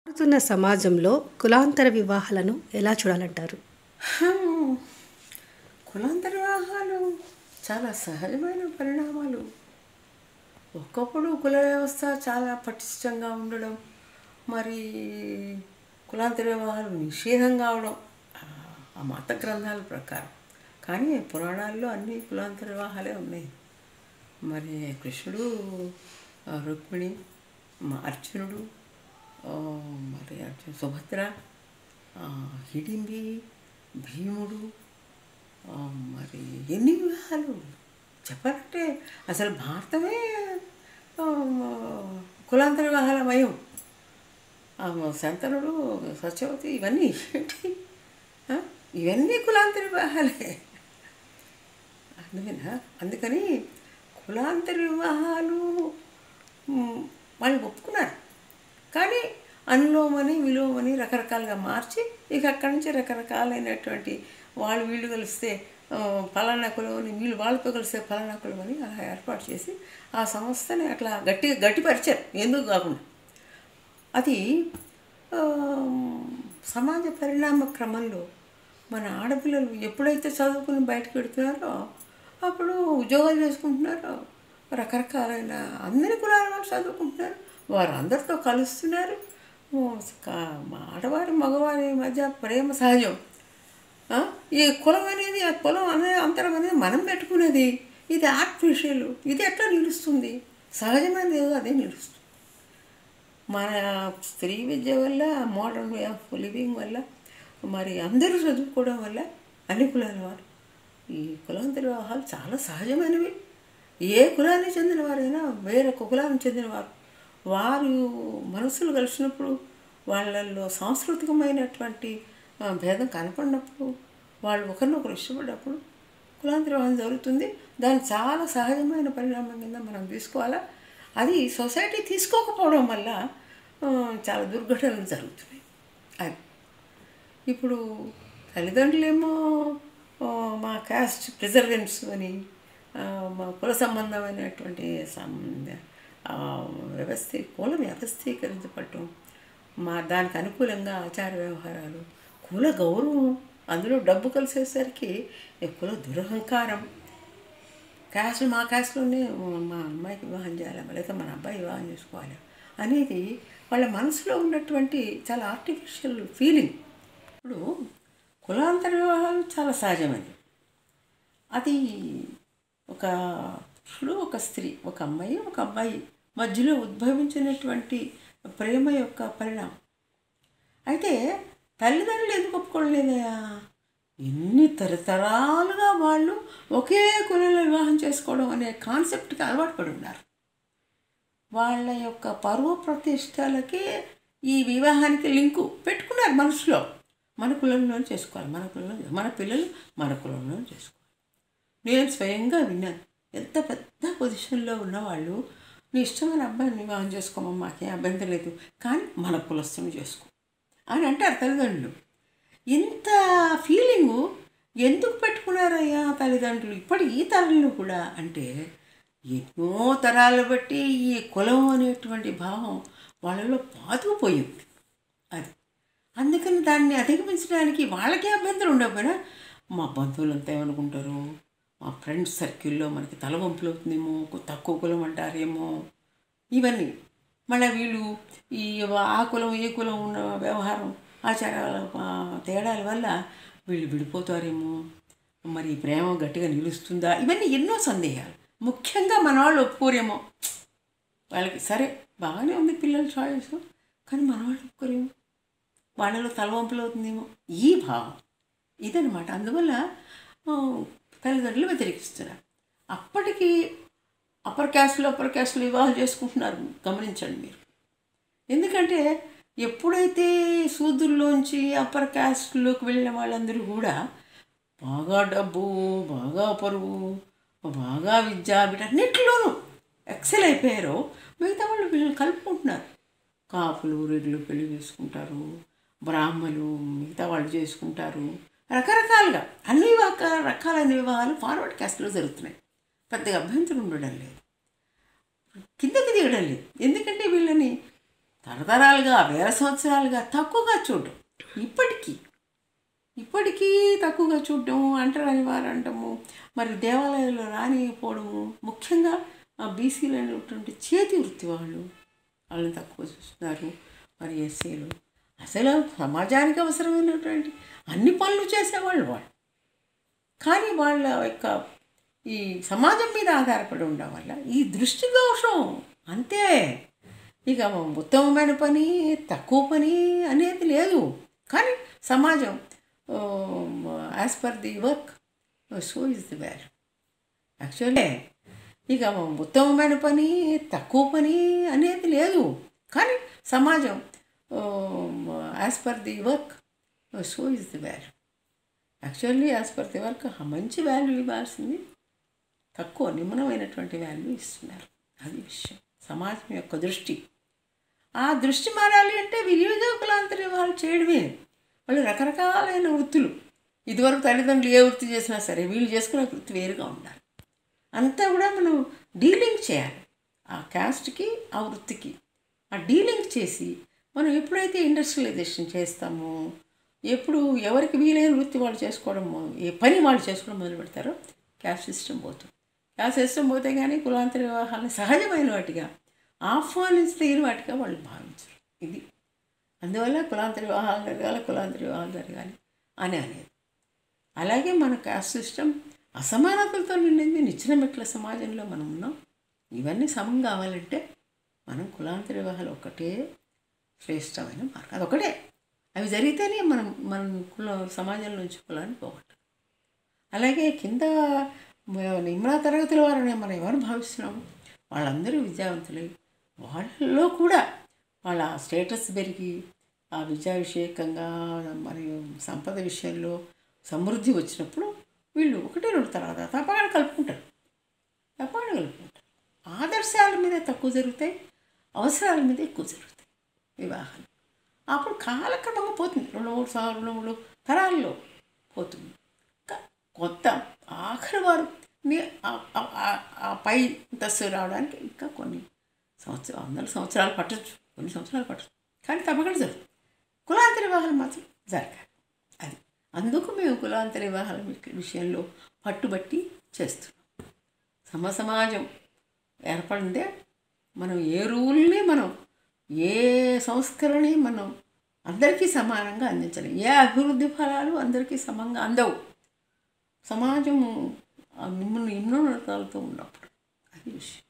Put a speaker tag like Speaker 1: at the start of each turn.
Speaker 1: మారుతున్న సమాజంలో కులాంతర వివాహాలను ఎలా చూడాలంటారు
Speaker 2: హ్మ్. కులాంతర వివాహాలు చాలా సహజమైన పరిణామాలు ఒకప్పుడు కుల వ్యవస్థ చాలా పటిష్టంగా ఉండడం మరి కులాంతర వివాహాలు నిషేధం కావడం ఆ- ఆ మత గ్రంథాల ప్రకారం కానీ పురాణాల్లో అన్ని కులాంతర వివాహాలే ఉన్నాయి మరి కృష్ణుడు ఆ, రుక్మిణి మా అర్జునుడు ఆ, మరి అర్జున్ సుభద్ర ఆ, హిడింబి భీముడు ఆ, మరి ఎన్ని వివాహాలు చెప్పాలంటే అసలు భారతమే ఆ, కులాంతర వివాహాలమయం ఆ, శంతనుడు సత్యవతి ఇవన్నీ ఏంటి ఆ? ఇవన్నీ కులాంతర వివాహాలే అందుకేనా అందుకని కులాంతర వివాహాలు మ్, వాళ్ళు ఒప్పుకున్నారు కానీ అనులోమని విలోమని రకరకాలుగా మార్చి ఇక అక్కడి నుంచి రకరకాలైనటువంటి వాళ్ళు వీళ్ళు కలిస్తే ఆ, పలానా కులం అని వీళ్ళు వాళ్ళతో కలిస్తే పలానా కులం అని అలా ఏర్పాటు చేసి ఆ సంస్థని అట్లా గట్టిగా గట్టిపరిచారు ఎందుకు కాకుండా అది ఆ, సమాజ పరిణామ క్రమంలో మన ఆడపిల్లలు ఎప్పుడైతే చదువుకుని బయటకు పెడుతున్నారో అప్పుడు ఉద్యోగాలు చేసుకుంటున్నారో రకరకాలైన అందరి కులాల వాళ్ళు చదువుకుంటున్నారు వారు అందరితో కలుస్తున్నారు ఓ, కా- మా ఆడవారి మగవారి మధ్య ప్రేమ సహజం ఆ? ఈ కులం అనేది ఆ కులం అనే అంతరం అనేది మనం పెట్టుకునేది ఇది ఆర్టిఫిషియల్ ఇది ఎట్లా నిలుస్తుంది సహజమైనది ఏదో అదే నిలుస్తుంది మన స్త్రీ విద్య వల్ల మోడర్న్ వే ఆఫ్ లివింగ్ వల్ల మరి అందరూ చదువుకోవడం వల్ల అన్ని కులాల వారు ఈ కులాంతర వివాహాలు చాలా సహజమైనవి ఏ కులానికి చెందిన వారైనా వేరే కులానికి చెందినవారు వారు మనసులు కలిసినప్పుడు వాళ్ళల్లో సాంస్కృతికమైనటువంటి ఆ, భేదం కనపడినప్పుడు వాళ్ళు ఒకరినొకరు ఇష్టపడినప్పుడు కులాంతర వివాహం జరుగుతుంది దాన్ని చాలా సహజమైన పరిణామం కింద మనం తీసుకోవాలా అది సొసైటీ తీసుకోకపోవడం వల్ల ఆ, చాలా దుర్ఘటనలు జరుగుతున్నాయి అది ఇప్పుడు తల్లిదండ్రులేమో ఆ, మా క్యాస్ట్ ప్రిజర్వెన్స్ అని ఆ, మా కుల సంబంధమైనటువంటి సం ఆ, వ్యవస్థ కుల వ్యవస్థీకరించబడటం మా దానికి అనుకూలంగా ఆచార వ్యవహారాలు కుల గౌరవం అందులో డబ్బు కలిసేసరికి ఈ కుల దురహంకారం క్యాస్ట్ మా క్యాస్ట్లోనే మా అమ్మాయికి వివాహం చేయాలి లేకపోతే మన అబ్బాయి వివాహం చేసుకోవాలి అనేది వాళ్ళ మనసులో ఉన్నటువంటి చాలా ఆర్టిఫిషియల్ ఫీలింగ్ ఇప్పుడు కులాంతర వివాహాలు చాలా సహజమైనవి అది ఒక పురుషుడు ఒక స్త్రీ ఒక అమ్మాయి ఒక అబ్బాయి మధ్యలో ఉద్భవించినటువంటి ప్రేమ యొక్క పరిణామం అయితే తల్లిదండ్రులు ఎందుకు ఒప్పుకోలేదయా ఎన్ని తరతరాలుగా వాళ్ళు ఒకే కులంలో వివాహం చేసుకోవడం అనే కాన్సెప్ట్కి అలవాటు పడి ఉన్నారు వాళ్ళ యొక్క పరువు ప్రతిష్టలకి ఈ వివాహానికి లింకు పెట్టుకున్నారు మనసులో మన కులంలో చేసుకోవాలి మన కులంలో మన పిల్లలు మన కులంలో చేసుకోవాలి నేను స్వయంగా విన్నాను ఎంత పెద్ద పొజిషన్లో ఉన్నవాళ్ళు నీ ఇష్టమైన అబ్బాయిని వివాహం చేసుకోమా మాకేం అభ్యంతరం లేదు కానీ మన కులస్తుని చేసుకో అని అంటారు తల్లిదండ్రులు ఇంత ఫీలింగు ఎందుకు పెట్టుకున్నారయ్యా తల్లిదండ్రులు ఇప్పటి ఈ తరంలో కూడా అంటే ఎన్నో తరాలు బట్టి ఈ కులం అనేటువంటి భావం వాళ్ళలో పాతుకుపోయింది అది అందుకని దాన్ని అధిగమించడానికి వాళ్ళకే అభ్యంతరం ఉండకపోయినా మా బంధువులంతా ఏమనుకుంటారు మా ఫ్రెండ్స్ సర్కిల్లో మనకి తలవంపులు అవుతుందేమో తక్కువ కులం అంటారేమో ఇవన్నీ మళ్ళీ వీళ్ళు ఈ ఆ కులం ఈ కులం ఉన్న వ్యవహారం ఆచారాల ఆ, తేడాల వల్ల వీళ్ళు విడిపోతారేమో మరి ఈ ప్రేమ గట్టిగా నిలుస్తుందా ఇవన్నీ ఎన్నో సందేహాలు ముఖ్యంగా మన వాళ్ళు ఒప్పుకోరేమో వాళ్ళకి సరే బాగానే ఉంది పిల్లల చాయిస్ కానీ మన వాళ్ళు ఒప్పుకోరేమో వాళ్ళలో తలవంపులు అవుతుందేమో ఈ భావం ఇదనమాట అందువల్ల ఆ, తల్లిదండ్రులు వ్యతిరేకిస్తున్నారు అప్పటికి అప్పర్ క్యాస్ట్లో అప్పర్ క్యాస్ట్లో వివాహాలు చేసుకుంటున్నారు గమనించండి మీరు ఎందుకంటే ఎప్పుడైతే సూదుల్లోంచి అప్పర్ క్యాస్ట్లోకి వెళ్ళిన వాళ్ళందరూ కూడా బాగా డబ్బు బాగా పరువు బాగా విద్య వీటన్నిటిలోనూ ఎక్సెల్ అయిపోయారో మిగతా వాళ్ళు వీళ్ళని కలుపుకుంటున్నారు కాపులు రెడ్లు పెళ్లి చేసుకుంటారు బ్రాహ్మలు మిగతా వాళ్ళు చేసుకుంటారు రకరకాలుగా అన్ని రక- రకాలైన వివాహాలు ఫార్వర్డ్ క్యాస్ట్లో జరుగుతున్నాయి పెద్దగా అభ్యంతరం ఉండడం లేదు కిందకి దిగడం లేదు ఎందుకంటే వీళ్ళని తరతరాలుగా వేల సంవత్సరాలుగా తక్కువగా చూడడం ఇప్పటికీ ఇప్పటికీ తక్కువగా చూడడం అంటరాని వారు అంటము మరి దేవాలయాల్లో రానిపోవడము ముఖ్యంగా ఆ బీసీలో అనేటువంటి చేతి వృత్తి వాళ్ళు వాళ్ళని తక్కువ చూస్తున్నారు మరి ఎస్సీలు అసలు సమాజానికి అవసరమైనటువంటి అన్ని పనులు చేసేవాళ్ళు వాళ్ళు కానీ వాళ్ళ యొక్క ఈ సమాజం మీద ఆధారపడి ఉండడం వల్ల ఈ దృష్టి దోషం అంతే ఇక ఉత్తమమైన పని తక్కువ పని అనేది లేదు కానీ సమాజం as per the work so is the where actually ఇక ఉత్తమమైన పని తక్కువ పని అనేది లేదు కానీ సమాజం as per the work so is the where actually as per the work మంచి వాల్యూ ఇవ్వాల్సింది తక్కువ నిమ్మనమైనటువంటి వాల్యూ ఇస్తున్నారు అది విషయం సమాజం యొక్క దృష్టి ఆ దృష్టి మారాలి అంటే వినియోగకులంతరి వాళ్ళు చేయడమే వాళ్ళు రకరకాలైన వృత్తులు ఇదివరకు తల్లిదండ్రులు ఏ వృత్తి చేసినా సరే వీళ్ళు చేసుకునే వృత్తి వేరుగా ఉండాలి అంతా కూడా మనం డీలింగ్ చేయాలి ఆ క్యాస్ట్కి ఆ వృత్తికి ఆ డీలింగ్ చేసి మనం ఎప్పుడైతే ఇండస్ట్రియలైజేషన్ చేస్తామో ఎప్పుడు ఎవరికి వీలైన వృత్తి వాళ్ళు చేసుకోవడం ఏ పని వాళ్ళు చేసుకోవడం మొదలు పెడతారో క్యాస్ట్ సిస్టమ్ పోతుంది క్యాస్ట్ సిస్టమ్ పోతే కానీ కులాంతర వివాహాలను సహజమైన వాటిగా ఆహ్వానించదగిన వాటిగా వాళ్ళు భావించరు ఇది అందువల్ల కులాంతర వివాహాలు జరగాలి కులాంతర వివాహాలు జరగాలి అని అనేది అలాగే మన క్యాస్ట్ సిస్టమ్ అసమానతలతో నిండింది నిచ్చిన మెట్ల సమాజంలో మనం ఉన్నాం ఇవన్నీ సమం కావాలంటే మనం కులాంతర వివాహాలు ఒక్కటే శ్రేష్టమైన మార్గం అదొకటే అవి జరిగితేనే మనం మనం కుల సమాజం నుంచి కులాన్ని పోగొట్టాలి అలాగే కింద నిమ్న తరగతుల వారని మనం ఎవరు భావిస్తున్నాము వాళ్ళందరూ విద్యావంతులై వాళ్ళలో కూడా వాళ్ళ స్టేటస్ పెరిగి ఆ విద్యాభిషేకంగా మరియు సంపద విషయంలో సమృద్ధి వచ్చినప్పుడు వీళ్ళు ఒకటి రెండు తర్వాత తప్పకుండా కలుపుకుంటారు తప్పకుండా కలుపుకుంటారు ఆదర్శాల మీద తక్కువ జరుగుతాయి అవసరాల మీద ఎక్కువ జరుగుతాయి వివాహాలు అప్పుడు కాలక్రమంగా పోతుంది రెండు మూడు సార్లు రెండు మూడు తరాల్లో పోతుంది ఇంకా కొత్త ఆఖరి వారు ఆ పై దశ రావడానికి ఇంకా కొన్ని సంవత్సరాలు వందల సంవత్సరాలు పట్టచ్చు కొన్ని సంవత్సరాలు పట్టచ్చు కానీ తప్పకుండా జరుగుతుంది కులాంతర వివాహాలు మాత్రం జరగాలి అది అందుకు మేము కులాంతర వివాహాల విషయంలో పట్టుబట్టి చేస్తున్నాం సమ సమాజం ఏర్పడిందే మనం ఏ రూల్ని మనం ఏ సంస్కరణని మనం అందరికీ సమానంగా అందించాలి ఏ అభివృద్ధి ఫలాలు అందరికీ సమంగా అందవు సమాజము నిమ్న నిమ్నోన్నతాలతో ఉన్నప్పుడు అది విషయం